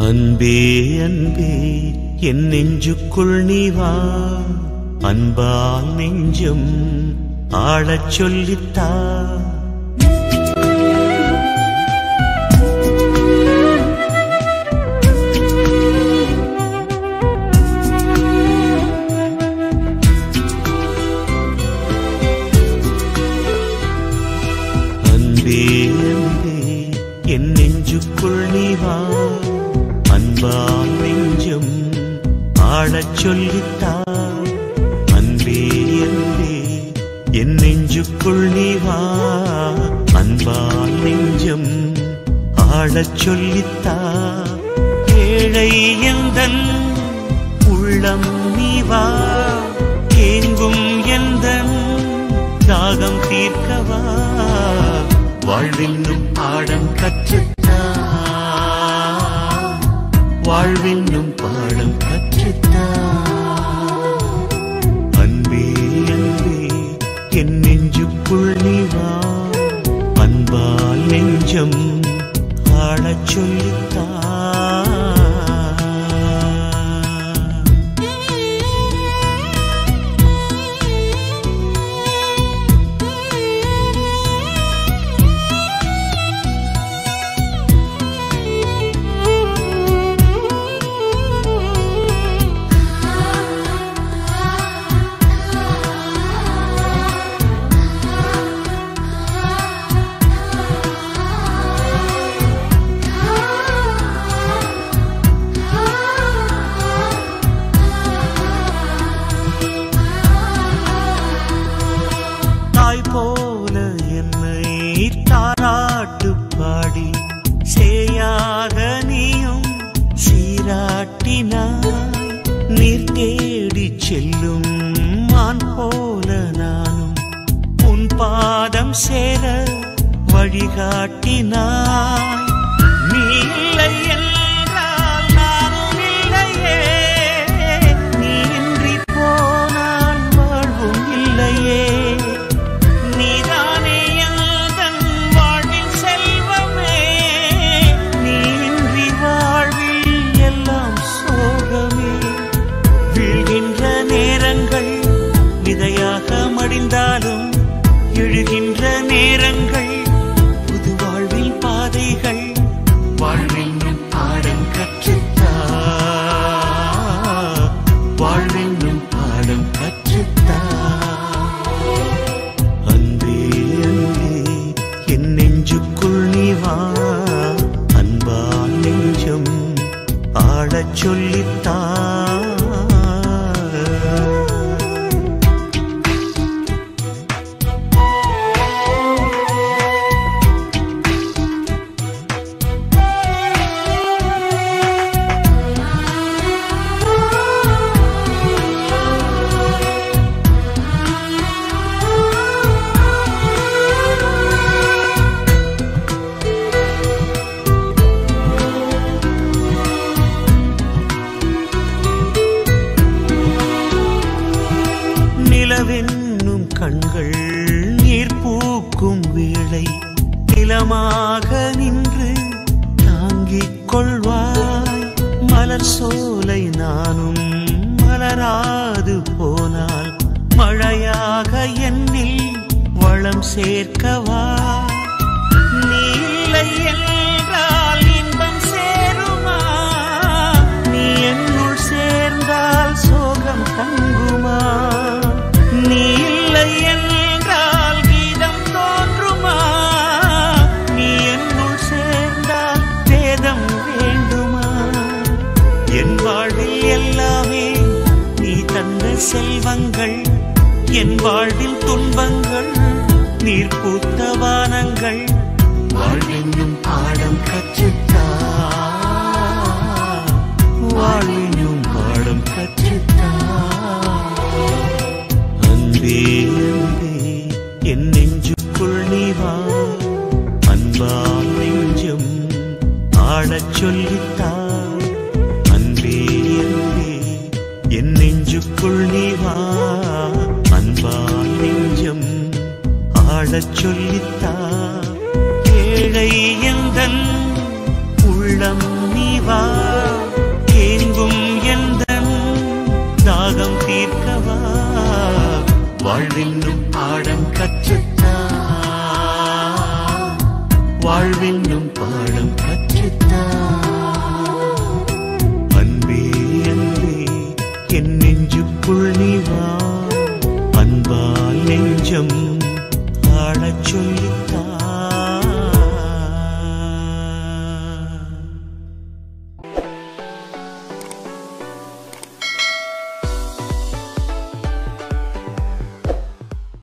அன்பே அன்பே என் நெஞ்சுக்குள் நீ வா அன்பால் நெஞ்சம் ஆளச் சொல்லித்தா அன்பே அன்பே என் நெஞ்சுக்குள் நீ வா அன்பால் நெஞ்சம் ஆளச் சொல்லித்தா அன்பே அன்பே என் நெஞ்சுக்குள் நீ வா அன்பால் நெஞ்சம் ஆளச் சொல்லித்தா ஏழை எந்தன் உள்ளம் நீ வா ஏங்கும் எந்தன் தாகம் தீர்க்கவா வாழ்வென்னும் பாடம் கற்றுத்தா வாழ்வென்னும் பாடம் கற்றுத்தா அன்பே அன்பே என் நெஞ்சுக்குள் நீ வா அன்பால் நெஞ்சம் ஆளச் சொல்லித்தா தாய் போல என்னை தாராட்டு பாடி சேயாக நீயும் சீராட்டினாய் நீர் தேடி செல்லும் மான் போல நானும் உன் பாதம் சேர வழிகாட்டினாய் நீ இல்லை என்றால் நானும் இல்லையே நீ இன்றி போனால் வாழ்வும் இல்லையே நீதானே எந்தன் வாழ்வின் செல்வமே நீ இன்றி வாழ்வில் எல்லாம் சோகமே வீழ்கின்ற நேரங்கள் விதையாக மடிந்தாலும் எழுகின்ற நேரங்கள் புது வாழ்வில் பாதைகள் வாழ்வென்னும் பாடம் கற்றுத்தா வாழ்வென்னும் பாடம் கற்றுத்தா அன்பே அன்பே என் நெஞ்சுக்குள் நீ வா அன்பால் நெஞ்சம் ஆடச் சொல்லித்தா நிலவென்னும் கண்கள் நீர் பூக்கும் வேளை நிலமாக நின்று தாங்கிக் கொள்வாய் மலர் சோலை நானும் மலராது போனால் மழையாக என்னில் வளம் சேர்க்கவா நீ இல்லை என்றால் இன்பம் சேருமா நீ என்னுள் சேர்ந்தால் சோகம் தங்குமா நீ இல்லை என்றால் கீதம் தோன்றுமா நீ என்னுள் சேர்ந்தால் வேதம் வேண்டுமா என் வாழ்வில் எல்லாமே நீ தந்த செல்வங்கள் என் வாழ்வில் துன்பங்கள் நீர் பூத்த வானங்கள் வாழ்வென்னும் பாடம் கற்றுத்தா வாழ்வென்னும் பாடம் கற்றுத்தா அன்பே அன்பே என் நெஞ்சுக்குள் நீ வா அன்பால் நெஞ்சம் ஆடச் சொல்லித்தா அன்பே அன்பே என் நெஞ்சுக்குள் நீ வா அன்பால் நெஞ்சம் ஆடச் சொல்லித்தா ஏழை எந்தன் உள்ளம் நீ வா